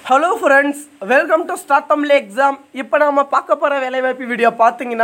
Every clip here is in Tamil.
hello friends welcome to start Tamil exam இப்போ நம்ம பார்க்க போகிற வேலைவாய்ப்பு வீடியோ பார்த்தீங்கன்னா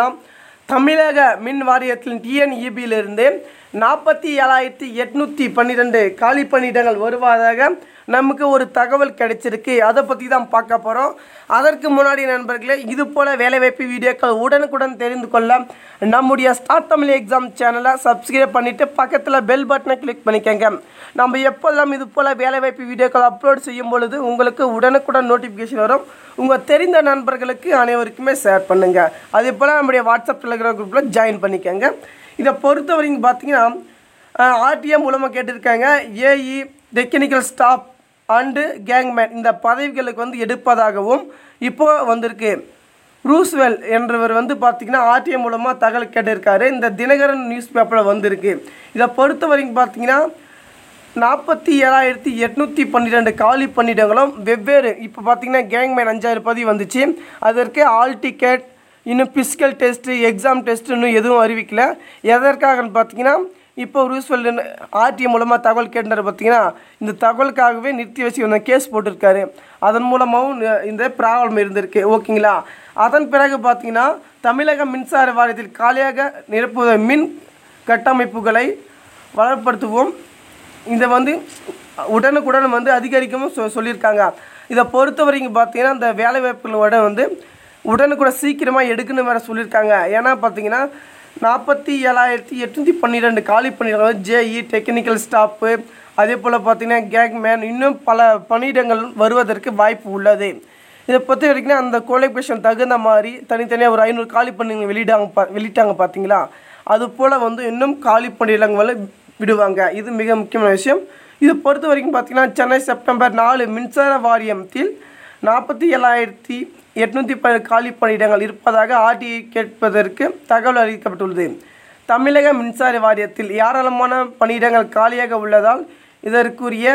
தமிழக மின் வாரியத்தின் டிஎன்இபியிலிருந்து நாற்பத்தி ஏழாயிரத்தி எட்நூற்றி பன்னிரெண்டு காலி பணியிடங்கள் வருவதாக நமக்கு ஒரு தகவல் கிடைச்சிருக்கு அதை பற்றி தான் பார்க்க போகிறோம் அதற்கு முன்னாடி நண்பர்களே இது போல் வேலைவாய்ப்பு வீடியோக்கள் உடனுக்குடன் தெரிந்து கொள்ள நம்முடைய ஸ்டார்ட் தமிழ் எக்ஸாம் சேனலை சப்ஸ்கிரைப் பண்ணிவிட்டு பக்கத்தில் பெல் பட்டனை கிளிக் பண்ணிக்கோங்க நம்ம எப்போல்லாம் இது போல் வேலைவாய்ப்பு வீடியோக்கள் அப்லோட் செய்யும் பொழுது உங்களுக்கு உடனுக்குடன் நோட்டிஃபிகேஷன் வரும் உங்கள் தெரிந்த நண்பர்களுக்கு அனைவருக்குமே ஷேர் பண்ணுங்கள் அதே போல் நம்முடைய வாட்ஸ்அப் டெலிகிராம் குரூப்பில் ஜாயின் பண்ணிக்கோங்க இதை பொறுத்த வரைக்கும் பார்த்தீங்கன்னா ஆர்டிஎம் மூலமாக கேட்டிருக்காங்க AE technical staff and gangman இந்த பதவிகளுக்கு வந்து எடுப்பதாகவும் இப்போ வந்திருக்கு ரூஸ்வெல் என்றவர் வந்து பார்த்திங்கன்னா ஆர்டிஎம் மூலமாக தகவல் கேட்டிருக்காரு இந்த தினகரன் நியூஸ் பேப்பரில் வந்திருக்கு இதை பொறுத்த வரைக்கும் பார்த்தீங்கன்னா நாற்பத்தி ஏழாயிரத்தி எட்நூற்றி பன்னிரெண்டு காலி பணியிடங்களும் வெவ்வேறு இப்போ பார்த்தீங்கன்னா கேங்மேன் அஞ்சாயிரம் பதிவு வந்துச்சு அதற்கு ஆல் டிக்கெட் இன்னும் பிசிக்கல் டெஸ்ட்டு எக்ஸாம் டெஸ்ட் இன்னும் எதுவும் அறிவிக்கல எதற்காகன்னு பார்த்தீங்கன்னா இப்போ ரூஸ்வெல் ஆர்டிஎம் மூலமாக தகவல் கேட்டார் பார்த்தீங்கன்னா இந்த தகவலுக்காகவே நிறுத்தி வச்சு வந்த கேஸ் போட்டிருக்காரு அதன் மூலமாகவும் ந- இந்த ப்ராப்ளம் இருந்திருக்கு ஓகேங்களா அதன் பிறகு பார்த்தீங்கன்னா தமிழக மின்சார வாரியத்தில் காலியாக நிரப்புவ மின் கட்டமைப்புகளை வளப்படுத்துவோம் இதை வந்து உடனுக்குடன் வந்து அதிகரிக்கவும் சொ சொல்லியிருக்காங்க இதை பொறுத்த வரைக்கும் பார்த்தீங்கன்னா இந்த வேலை வாய்ப்புகளோட வந்து உடனுக்குடன் சீக்கிரமாக எடுக்கணும் வேறு சொல்லியிருக்காங்க ஏன்னா பார்த்தீங்கன்னா நாற்பத்தி ஏழாயிரத்தி எட்நூற்றி பன்னிரெண்டு காலி பணியிடங்கள் ஜேஇ டெக்னிக்கல் ஸ்டாஃப்பு அதே போல் பார்த்தீங்கன்னா கேங்மேன் இன்னும் பல பணியிடங்கள் வருவதற்கு வாய்ப்பு உள்ளது இதை பொறுத்த வரைக்கும் அந்த குவாலிஃபிகேஷன் தகுந்த மாதிரி தனித்தனியாக ஒரு ஐநூறு காலி பண்ணிங்க வெளியிடாங்க பா வெளியிட்டாங்க பார்த்தீங்களா அது போல் வந்து இன்னும் காலி பணியிடங்களை விடுவாங்க இது மிக முக்கியமான விஷயம் இது பொறுத்த வரைக்கும் பார்த்தீங்கன்னா சென்னை செப்டம்பர் நாலு மின்சார வாரியத்தில் நாற்பத்தி ஏழாயிரத்தி எட்நூற்றி ப காலி பணியிடங்கள் இருப்பதாக ஆர்டிஐ கேட்பதற்கு தகவல் அறிவிக்கப்பட்டுள்ளது தமிழக மின்சார வாரியத்தில் ஏராளமான பணியிடங்கள் காலியாக உள்ளதால் இதற்குரிய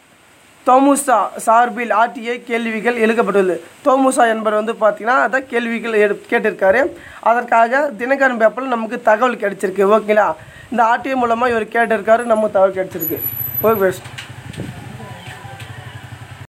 தோமுசா சார்பில் ஆர்டிஐ கேள்விகள் எழுதப்பட்டுள்ளது தோமுசா என்பவர் வந்து பார்த்தீங்கன்னா அதான் கேள்விகள் எடு கேட்டிருக்காரு அதற்காக தினகரன் பேப்பரில் நமக்கு தகவல் கிடைச்சிருக்கு ஓகேங்களா இந்த ஆர்டிஐ மூலமாக இவர் கேட்டிருக்காரு நமக்கு தகவல் கிடைச்சிருக்கு ஓகே பெஸ்ட்